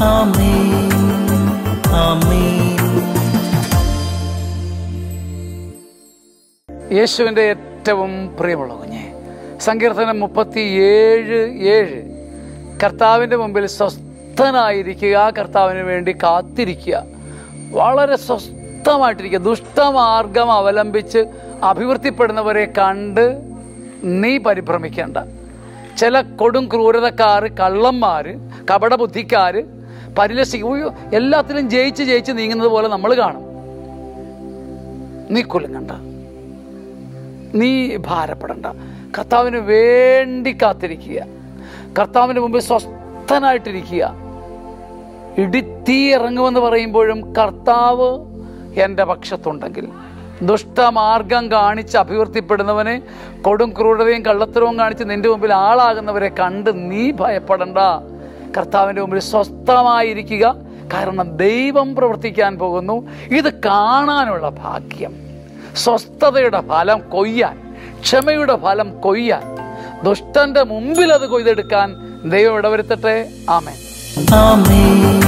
ആമേൻ ആമേൻ യേശുവിൻ്റെ ഏറ്റവും പ്രിയമുള്ള കുഞ്ഞെ സങ്കീർത്തനം മുപ്പത്തി ഏഴ് ഏഴ് കർത്താവിൻ്റെ മുമ്പിൽ സ്വസ്ഥനായിരിക്കുക കർത്താവിന് വേണ്ടി കാത്തിരിക്കുക വളരെ സ്വസ്ഥമായിട്ടിരിക്കുക ദുഷ്ടമാർഗം അവലംബിച്ച് അഭിവൃദ്ധിപ്പെടുന്നവരെ കണ്ട് നീ പരിഭ്രമിക്കേണ്ട ചില കൊടും ക്രൂരതക്കാർ കള്ളന്മാർ കപടബുദ്ധിക്കാർ പരിലസിക്കും ഉയ്യോ, എല്ലാത്തിലും ജയിച്ച് ജയിച്ച് നീങ്ങുന്നത് പോലെ നമ്മൾ കാണും നീ കുലുങ്ങണ്ട നീ ഭാരപ്പെടണ്ട കർത്താവിന് വേണ്ടി കാത്തിരിക്കുക കർത്താവിന് മുമ്പിൽ സ്വസ്ഥനായിട്ടിരിക്കുക ഇടിത്തീ ഇറങ്ങുമെന്ന് പറയുമ്പോഴും കർത്താവ് എൻ്റെ പക്ഷത്തുണ്ടെങ്കിൽ ദുഷ്ടമാർഗം കാണിച്ച് അഭിവൃദ്ധിപ്പെടുന്നവനെ കൊടും ക്രൂരതയും കള്ളത്തരവും കാണിച്ച് നിന്റെ മുമ്പിൽ ആളാകുന്നവരെ കണ്ട് നീ ഭയപ്പെടണ്ട കർത്താവിൻ്റെ മുമ്പിൽ സ്വസ്ഥമായിരിക്കുക കാരണം ദൈവം പ്രവർത്തിക്കാൻ പോകുന്നു ഇത് കാണാനുള്ള ഭാഗ്യം സ്വസ്ഥതയുടെ ഫലം കൊയ്യാൻ ക്ഷമയുടെ ഫലം കൊയ്യാൻ ദുഷ്ടന്റെ മുമ്പിൽ അത് കൊയ്തെടുക്കാൻ ദൈവം ഇടവരുത്തട്ടെ ആമേൻ ആമേൻ